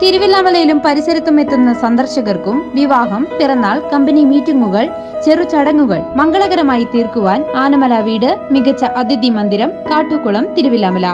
തിരുവില്ലാമലയിലും പരിസരത്തും എത്തുന്ന സന്ദർശകർക്കും വിവാഹം പിറന്നാൾ കമ്പനി മീറ്റിംഗുകൾ ചെറു ചടങ്ങുകൾ മംഗളകരമായി തീർക്കുവാൻ ആനമല വീട് മികച്ച അതിഥി മന്ദിരം കാട്ടുകുളം തിരുവില്ലാമല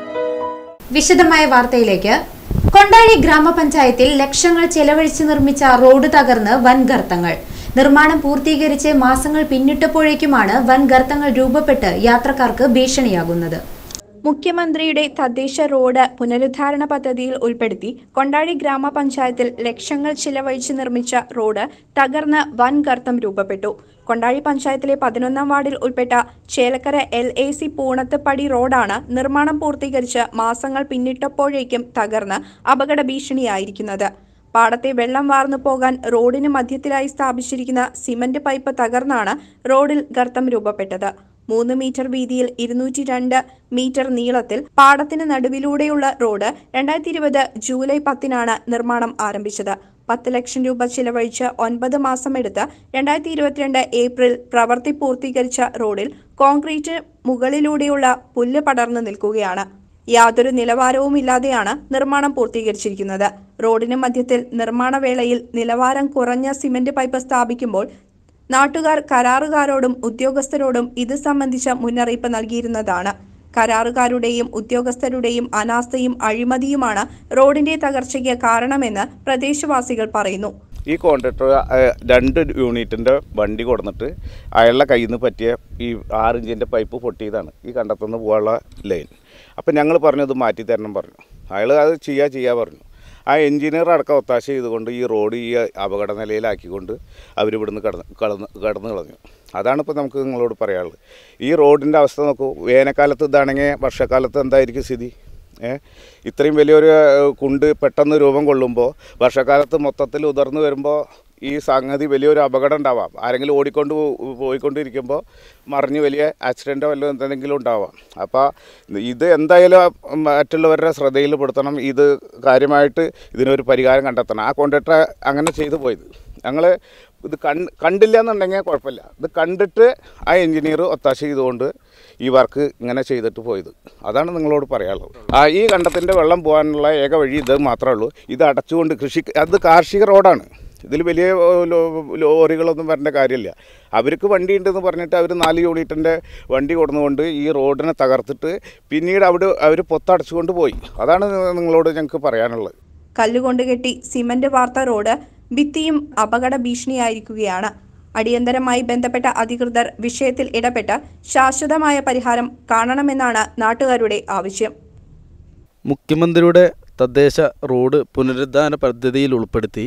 വിശദമായ വാർത്തയിലേക്ക് കൊണ്ടാഴി ഗ്രാമപഞ്ചായത്തിൽ ലക്ഷങ്ങൾ ചെലവഴിച്ച് നിർമ്മിച്ച റോഡ് തകർന്ന് വൻ ഗർത്തങ്ങൾ നിർമ്മാണം പൂർത്തീകരിച്ച് മാസങ്ങൾ പിന്നിട്ടപ്പോഴേക്കുമാണ് വൻ ഗർത്തങ്ങൾ രൂപപ്പെട്ട് യാത്രക്കാർക്ക് ഭീഷണിയാകുന്നത് മുഖ്യമന്ത്രിയുടെ തദ്ദേശ റോഡ് പുനരുദ്ധാരണ പദ്ധതിയിൽ ഉൾപ്പെടുത്തി കൊണ്ടാഴി ഗ്രാമപഞ്ചായത്തിൽ ലക്ഷങ്ങൾ ചിലവഴിച്ച് നിർമ്മിച്ച റോഡ് തകർന്ന് വൻ ഗർത്തം രൂപപ്പെട്ടു കൊണ്ടാഴി പഞ്ചായത്തിലെ പതിനൊന്നാം വാർഡിൽ ഉൾപ്പെട്ട Chelakkara L A C Poonathupadi റോഡാണ് നിർമ്മാണം പൂർത്തീകരിച്ച് മാസങ്ങൾ പിന്നിട്ടപ്പോഴേക്കും തകർന്ന് അപകട ഭീഷണിയായിരിക്കുന്നത് പാടത്തെ വെള്ളം വാർന്നു പോകാൻ റോഡിന് മധ്യത്തിലായി സ്ഥാപിച്ചിരിക്കുന്ന സിമന്റ് പൈപ്പ് തകർന്നാണ് റോഡിൽ ഗർത്തം രൂപപ്പെട്ടത് മൂന്ന് മീറ്റർ വീതിയിൽ ഇരുന്നൂറ്റി രണ്ട് മീറ്റർ നീളത്തിൽ പാടത്തിന് നടുവിലൂടെയുള്ള റോഡ് രണ്ടായിരത്തി ഇരുപത് ജൂലൈ പത്തിനാണ് നിർമ്മാണം ആരംഭിച്ചത് പത്ത് ലക്ഷം രൂപ ചിലവഴിച്ച് ഒൻപത് മാസം എടുത്ത് രണ്ടായിരത്തി ഇരുപത്തിരണ്ട് ഏപ്രിൽ പ്രവൃത്തി പൂർത്തീകരിച്ച റോഡിൽ കോൺക്രീറ്റ് മുകളിലൂടെയുള്ള പുല്ല് പടർന്നു നിൽക്കുകയാണ് യാതൊരു നിലവാരവുമില്ലാതെയാണ് നിർമ്മാണം പൂർത്തീകരിച്ചിരിക്കുന്നത് റോഡിന് മധ്യത്തിൽ നിർമ്മാണ വേളയിൽ നിലവാരം കുറഞ്ഞ സിമന്റ് പൈപ്പ് സ്ഥാപിക്കുമ്പോൾ നാട്ടുകാർ കരാറുകാരോടും ഉദ്യോഗസ്ഥരോടും ഇത് സംബന്ധിച്ച മുന്നറിയിപ്പ് നൽകിയിരുന്നതാണ് കരാറുകാരുടെയും ഉദ്യോഗസ്ഥരുടെയും അനാസ്ഥയും അഴിമതിയുമാണ് റോഡിന്റെ തകർച്ചയ്ക്ക് കാരണമെന്ന് പ്രദേശവാസികൾ പറയുന്നു ഈ കോൺട്രാക്ടർ അഹ്, രണ്ട് യൂണിറ്റിൻ്റെ വണ്ടി കൊടുന്നിട്ട് അയാളുടെ കയ്യിൽ നിന്ന് പറ്റിയ ഈ ആറിഞ്ചിൻ്റെ പൈപ്പ് പൊട്ടിയതാണ് ഈ കണ്ടത്തുനിന്ന് പോകാനുള്ള ലൈൻ അപ്പം ഞങ്ങൾ പറഞ്ഞു ഇത് മാറ്റി തരണം പറഞ്ഞു അയാൾ അത് ചെയ്യാ ചെയ്യാ പറഞ്ഞു ആ എഞ്ചിനീയർ അടക്കം ഒത്താശ ചെയ്തുകൊണ്ട് ഈ റോഡ് ഈ അപകട നിലയിലാക്കിക്കൊണ്ട് അവരിവിടുന്ന് കടന്ന് കടന്ന് കടന്നു കളഞ്ഞു അതാണ് ഇപ്പോൾ നമുക്ക് നിങ്ങളോട് പറയാനുള്ളത് ഈ റോഡിൻ്റെ അവസ്ഥ നോക്കൂ വേനൽക്കാലത്ത് ഇതാണെങ്കിൽ വർഷക്കാലത്ത് എന്തായിരിക്കും സ്ഥിതി ഏ ഇത്രയും വലിയൊരു ഏഹ്, കുണ്ട് പെട്ടെന്ന് രൂപം കൊള്ളുമ്പോൾ വർഷക്കാലത്ത് മൊത്തത്തിൽ ഉതിർന്നു വരുമ്പോൾ ഈ സംഗതി വലിയൊരു അപകടം ഉണ്ടാവാം ആരെങ്കിലും ഓടിക്കൊണ്ട് പോ- പോയിക്കൊണ്ടിരിക്കുമ്പോൾ മറിഞ്ഞ് വലിയ ആക്സിഡൻറ്റോ വല്ലതും എന്തെങ്കിലും ഉണ്ടാവാം അപ്പോൾ ഇത് എന്തായാലും മറ്റുള്ളവരുടെ ശ്രദ്ധയിൽപ്പെടുത്തണം ഇത് കാര്യമായിട്ട് ഇതിനൊരു പരിഹാരം കണ്ടെത്തണം ആ കോൺട്രാക്ടർ അങ്ങനെ ചെയ്തു പോയത് ഞങ്ങൾ ഇത് കണ്ട് കണ്ടില്ല എന്നുണ്ടെങ്കിൽ കുഴപ്പമില്ല ഇത് കണ്ടിട്ട് ആ എഞ്ചിനീയർ ഒത്താശ ചെയ്തുകൊണ്ട് ഈ വർക്ക് ഇങ്ങനെ ചെയ്തിട്ട് പോയത് അതാണ് നിങ്ങളോട് പറയാനുള്ളത് ആ ഈ കണ്ടത്തിൻ്റെ വെള്ളം പോകാനുള്ള ഏക വഴി ഇത് മാത്രമേ ഉള്ളൂ ഇത് അടച്ചുകൊണ്ട് കൃഷി അത് കാർഷിക റോഡാണ് ഇതിൽ വലിയ ഓ, ലോ- ലോറികളൊന്നും വരേണ്ട കാര്യമില്ല അവർക്ക് വണ്ടി ഉണ്ടെന്ന് പറഞ്ഞിട്ട് അവർ നാല് യൂണിറ്റിൻ്റെ വണ്ടി കൊടുന്നുകൊണ്ട് ഈ റോഡിനെ തകർത്തിട്ട് പിന്നീട് അവിടെ അവർ പൊത്തടച്ചുകൊണ്ട് പോയി അതാണ് നിങ്ങളോട് ഞങ്ങൾക്ക് പറയാനുള്ളത് കല്ലുകൊണ്ട് കെട്ടി സിമന്റ് വാർത്ത റോഡ് ഭിത്തിയും അപകട ഭീഷണിയായിരിക്കുകയാണ് അടിയന്തരമായി ബന്ധപ്പെട്ട അധികൃതർ വിഷയത്തിൽ ഇടപെട്ട് ശാശ്വതമായ പരിഹാരം കാണണമെന്നാണ് നാട്ടുകാരുടെ ആവശ്യം മുഖ്യമന്ത്രിയുടെ തദ്ദേശ റോഡ് പുനരുദ്ധാരണ പദ്ധതിയിൽ ഉൾപ്പെടുത്തി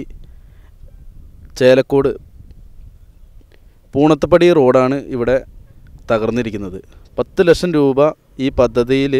ചേലക്കോട് പൂണത്തപ്പടി റോഡാണ് ഇവിടെ തകർന്നിരിക്കുന്നത് പത്ത് ലക്ഷം രൂപ ഈ പദ്ധതിയിൽ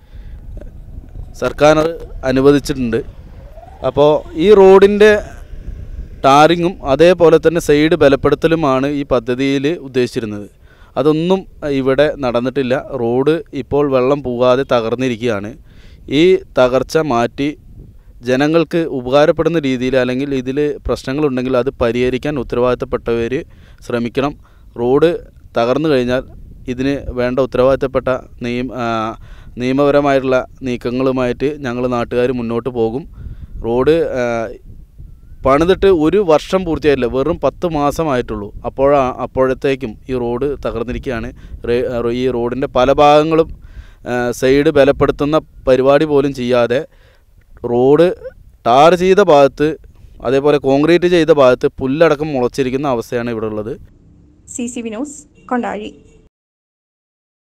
സർക്കാർ അനുവദിച്ചിട്ടുണ്ട് അപ്പോൾ ഈ റോഡിൻ്റെ ടാറിങ്ങും അതേപോലെ തന്നെ സൈഡ് ബലപ്പെടുത്തലുമാണ് ഈ പദ്ധതിയിൽ ഉദ്ദേശിച്ചിരുന്നത് അതൊന്നും ഇവിടെ നടന്നിട്ടില്ല റോഡ് ഇപ്പോൾ വെള്ളം പോകാതെ തകർന്നിരിക്കുകയാണ് ഈ തകർച്ച മാറ്റി ജനങ്ങൾക്ക് ഉപകാരപ്പെടുന്ന രീതിയിൽ അല്ലെങ്കിൽ ഇതിൽ പ്രശ്നങ്ങളുണ്ടെങ്കിൽ അത് പരിഹരിക്കാൻ ഉത്തരവാദിത്തപ്പെട്ടവർ ശ്രമിക്കണം റോഡ് തകർന്നു കഴിഞ്ഞാൽ ഇതിന് വേണ്ട ഉത്തരവാദിത്തപ്പെട്ട നിയമ ആ, നിയമപരമായിട്ടുള്ള നീക്കങ്ങളുമായിട്ട് ഞങ്ങൾ നാട്ടുകാർ മുന്നോട്ട് പോകും റോഡ് ആ, പണിതിട്ട് ഒരു വർഷം പൂർത്തിയായില്ല വെറും പത്ത് മാസമായിട്ടുള്ളൂ അപ്പോഴാ അപ്പോഴത്തേക്കും ഈ റോഡ് തകർന്നിരിക്കുകയാണ് റേ- ഈ റോഡിൻ്റെ പല ഭാഗങ്ങളും ആ, സൈഡ് ബലപ്പെടുത്തുന്ന പരിപാടി പോലും ചെയ്യാതെ റോഡ് ടാർ ചെയ്ത ഭാഗത്ത് അതേപോലെ കോൺക്രീറ്റ് ചെയ്ത ഭാഗത്ത് പുല്ലടക്കം മുളച്ചിരിക്കുന്ന അവസ്ഥയാണ് ഇവിടെ ഉള്ളത് C C V news Kondazhy